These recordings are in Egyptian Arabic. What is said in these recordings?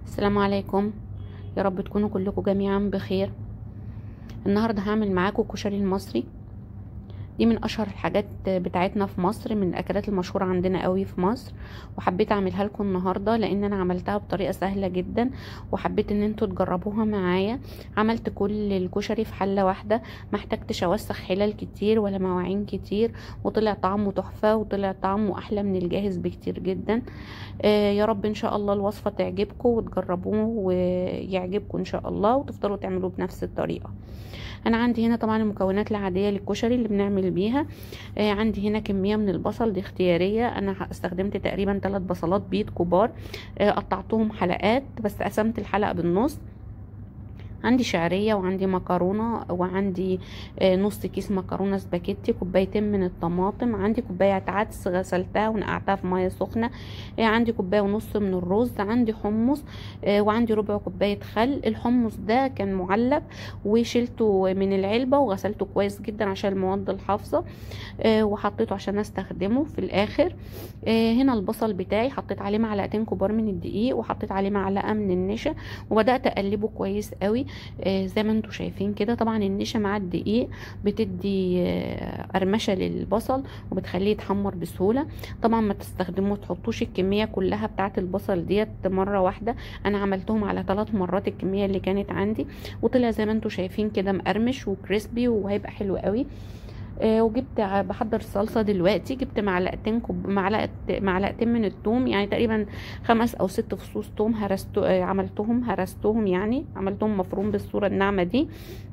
السلام عليكم يا رب تكونوا كلكم جميعا بخير النهارده هعمل معاكم الكشري المصري دي من اشهر الحاجات بتاعتنا في مصر من الاكلات المشهوره عندنا قوي في مصر وحبيت اعملها لكم النهارده لان انا عملتها بطريقه سهله جدا وحبيت ان انتوا تجربوها معايا عملت كل الكشري في حله واحده ما احتجتش اوسخ حلال كتير ولا مواعين كتير وطلع طعمه تحفه وطلع طعمه احلى من الجاهز بكتير جدا آه يا رب ان شاء الله الوصفه تعجبكم وتجربوه ويعجبكم ان شاء الله وتفضلوا تعملوه بنفس الطريقه انا عندي هنا طبعا المكونات العاديه للكشري اللي بنعمل بيها آه عندي هنا كميه من البصل دي اختياريه انا استخدمت تقريبا ثلاث بصلات بيض كبار آه قطعتهم حلقات بس قسمت الحلقه بالنص عندي شعرية وعندي مكرونة وعندي نص كيس مكرونة سباكيتي كوبايتين من الطماطم عندي كوباية عدس غسلتها ونقعتها في مية سخنة عندي كوباية ونص من الرز عندي حمص وعندي ربع كوباية خل الحمص ده كان معلب وشلته من العلبة وغسلته كويس جدا عشان المواد الحافظة وحطيته عشان استخدمه في الاخر هنا البصل بتاعي حطيت عليه معلقتين كبار من الدقيق وحطيت عليه معلقة من النشا وبدأت اقلبه كويس قوي آه زي ما انتم شايفين كده طبعا النشا مع الدقيق بتدي آه قرمشه للبصل وبتخليه يتحمر بسهوله طبعا ما تستخدموا تحطوش الكميه كلها بتاعه البصل ديت مره واحده انا عملتهم على ثلاث مرات الكميه اللي كانت عندي وطلع زي ما انتم شايفين كده مقرمش وكريسبي وهيبقى حلو قوي آه وجبت بحضر الصلصه دلوقتي جبت معلقتين كوب معلقه معلقتين من الثوم يعني تقريبا خمس او ست فصوص ثوم هرست عملتهم هرستهم يعني عملتهم مفروم بالصوره الناعمه دي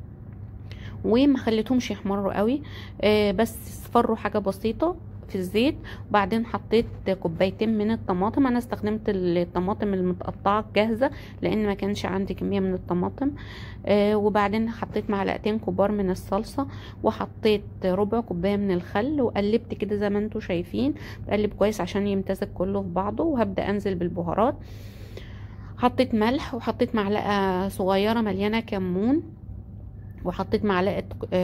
وما خليتهمش يحمروا قوي آه بس اصفروا حاجه بسيطه في الزيت وبعدين حطيت كوبايتين من الطماطم انا استخدمت الطماطم المتقطعه جاهزه لان ما كانش عندي كميه من الطماطم آه وبعدين حطيت معلقتين كبار من الصلصه وحطيت ربع كوبايه من الخل وقلبت كده زي ما انتم شايفين بقلب كويس عشان يمتزج كله في بعضه وهبدا انزل بالبهارات حطيت ملح وحطيت معلقه صغيره مليانه كمون وحطيت معلقه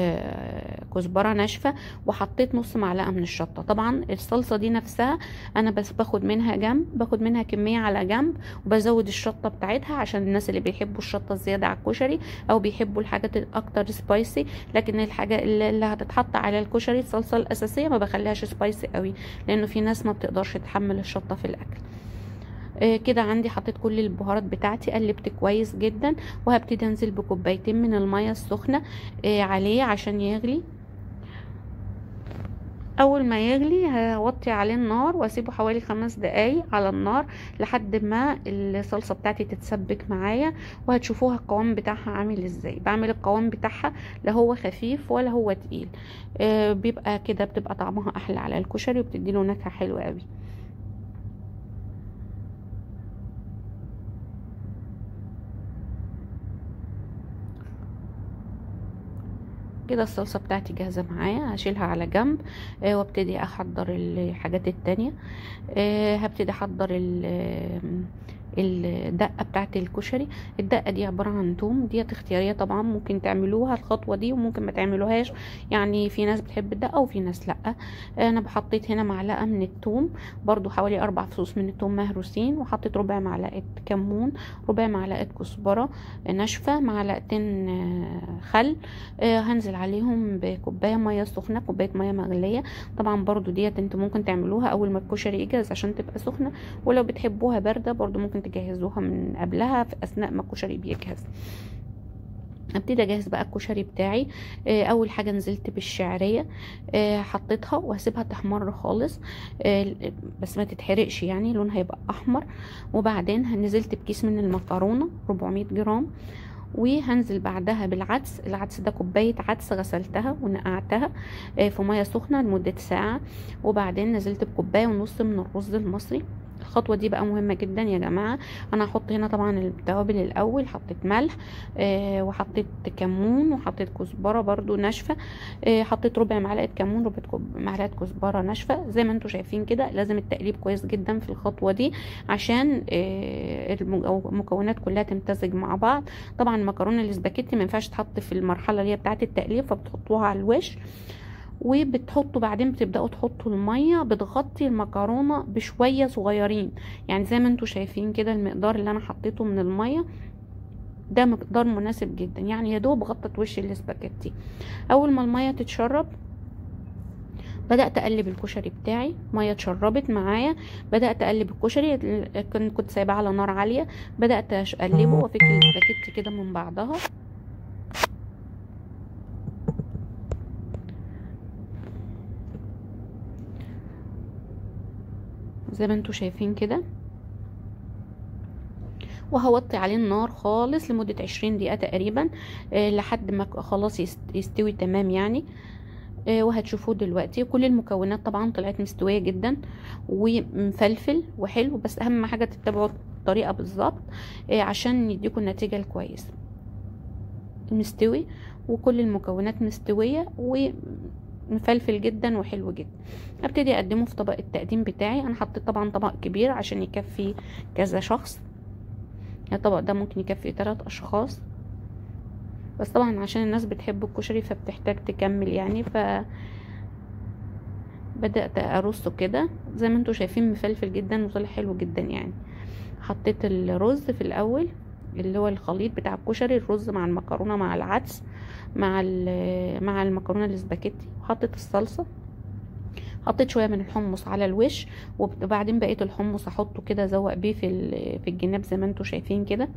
كزبره ناشفه وحطيت نص معلقه من الشطه طبعا الصلصه دي نفسها انا بس باخد منها جنب باخد منها كميه على جنب وبزود الشطه بتاعتها عشان الناس اللي بيحبوا الشطه الزياده على الكشري او بيحبوا الحاجات الاكتر سبايسي لكن الحاجه اللي هتتحط على الكشري الصلصه الاساسيه ما بخليهاش سبايسي قوي لانه في ناس ما بتقدرش تحمل الشطه في الاكل آه كده عندي حطيت كل البهارات بتاعتي قلبت كويس جدا وهبتدي انزل بكوبايتين من الميه السخنه آه عليه عشان يغلي اول ما يغلي هوطي عليه النار واسيبه حوالي خمس دقايق على النار لحد ما الصلصه بتاعتي تتسبك معايا وهتشوفوها القوام بتاعها عامل ازاي بعمل القوام بتاعها لا هو خفيف ولا هو تقيل آه بيبقى كده بتبقى طعمها احلى على الكشري وبتديله نكهه حلوه قوي كده الصلصة بتاعتي جاهزة معايا هشيلها على جنب آه وابتدي احضر الحاجات التانية آه هبتدي احضر الدقه بتاعت الكشري الدقه دي عباره عن توم ديت اختياريه طبعا ممكن تعملوها الخطوه دي وممكن ما تعملوهاش يعني في ناس بتحب الدقه وفي ناس لا انا بحطيت هنا معلقه من التوم برضو حوالي اربع فصوص من التوم مهروسين وحطيت ربع معلقه كمون ربع معلقه كزبره ناشفه معلقتين خل هنزل عليهم بكوبايه ميه سخنه كوبايه ميه مغليه طبعا برضو ديت انتوا ممكن تعملوها اول ما الكشري يجهز عشان تبقى سخنه ولو بتحبوها بارده برضو ممكن تجهزوها من قبلها في اثناء ما الكشري بيجهز ابتدي اجهز بقى الكشري بتاعي اول حاجه نزلت بالشعريه حطيتها وهسيبها تحمر خالص بس ما تتحرقش يعني لونها هيبقى احمر وبعدين نزلت بكيس من المكرونه 400 جرام وهنزل بعدها بالعدس العدس ده كوباية عدس غسلتها ونقعتها في مية سخنة لمدة ساعة وبعدين نزلت بكوباية ونص من الرز المصري الخطوه دي بقى مهمه جدا يا جماعه انا هحط هنا طبعا التوابل الاول حطيت ملح آه وحطيت كمون وحطيت كزبره برده ناشفه آه حطيت ربع معلقه كمون ربع معلقه كزبره ناشفه زي ما انتم شايفين كده لازم التقليب كويس جدا في الخطوه دي عشان آه المكونات كلها تمتزج مع بعض طبعا المكرونه الاسباجيتي ما ينفعش تحط في المرحله اللي هي بتاعه التقليب فبتحطوها على الوش وبتحطوا بعدين بتبداوا تحطوا الميه بتغطي المكرونه بشويه صغيرين يعني زي ما انتوا شايفين كده المقدار اللي انا حطيته من الميه ده مقدار مناسب جدا يعني يا دوب غطت وش الاسباجيتي اول ما الميه تتشرب بدات اقلب الكشري بتاعي ميه اتشربت معايا بدات اقلب الكشري كنت كنت سايباه على نار عاليه بدات اقلبه وافك الاسباجيتي كده من بعضها زي ما انتوا شايفين كده وهوطي عليه النار خالص لمدة عشرين دقيقة تقريبا آه لحد ما خلاص يستوي تمام يعني آه وهتشوفوه دلوقتي كل المكونات طبعا طلعت مستوية جدا ومفلفل وحلو بس اهم حاجة تتبعوا الطريقة بالظبط آه عشان يديكم النتيجة الكويسة مستوي وكل المكونات مستوية و مفلفل جدا وحلو جدا ابتدي اقدمه في طبق التقديم بتاعي انا حطيت طبعا طبق كبير عشان يكفي كذا شخص الطبق ده ممكن يكفي ثلاث اشخاص بس طبعا عشان الناس بتحب الكشري فبتحتاج تكمل يعني ف بدأت ارصه كده زي ما انتوا شايفين مفلفل جدا وطلع حلو جدا يعني حطيت الرز في الاول اللي هو الخليط بتاع الكشري الرز مع المكرونه مع العدس مع مع المكرونه الاسباجيتي وحطيت الصلصه حطيت شويه من الحمص على الوش وبعدين بقيت الحمص احطه كده ازوق بيه في في الجناب زي ما انتوا شايفين كده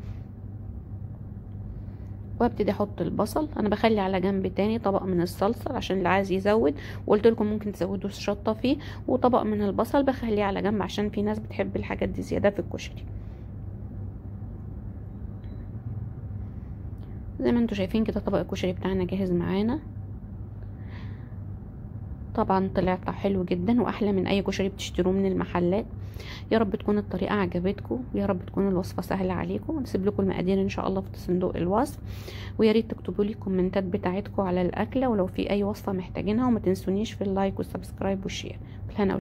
وابتدي احط البصل انا بخلي على جنب تاني طبق من الصلصه عشان اللي عايز يزود وقلت لكم ممكن تزودوا الشطه فيه وطبق من البصل بخليه على جنب عشان في ناس بتحب الحاجات دي زياده في الكشري زي ما انتوا شايفين كده طبق الكشري بتاعنا جاهز معانا طبعا طلع حلو جدا واحلى من اي كشري بتشتروه من المحلات يا رب تكون الطريقه عجبتكم ويا رب تكون الوصفه سهله عليكم نسيب لكم المقادير ان شاء الله في صندوق الوصف ويا ريت تكتبوا لي الكومنتات بتاعتكم على الاكله ولو في اي وصفه محتاجينها وما تنسونيش في اللايك والسبسكرايب والشير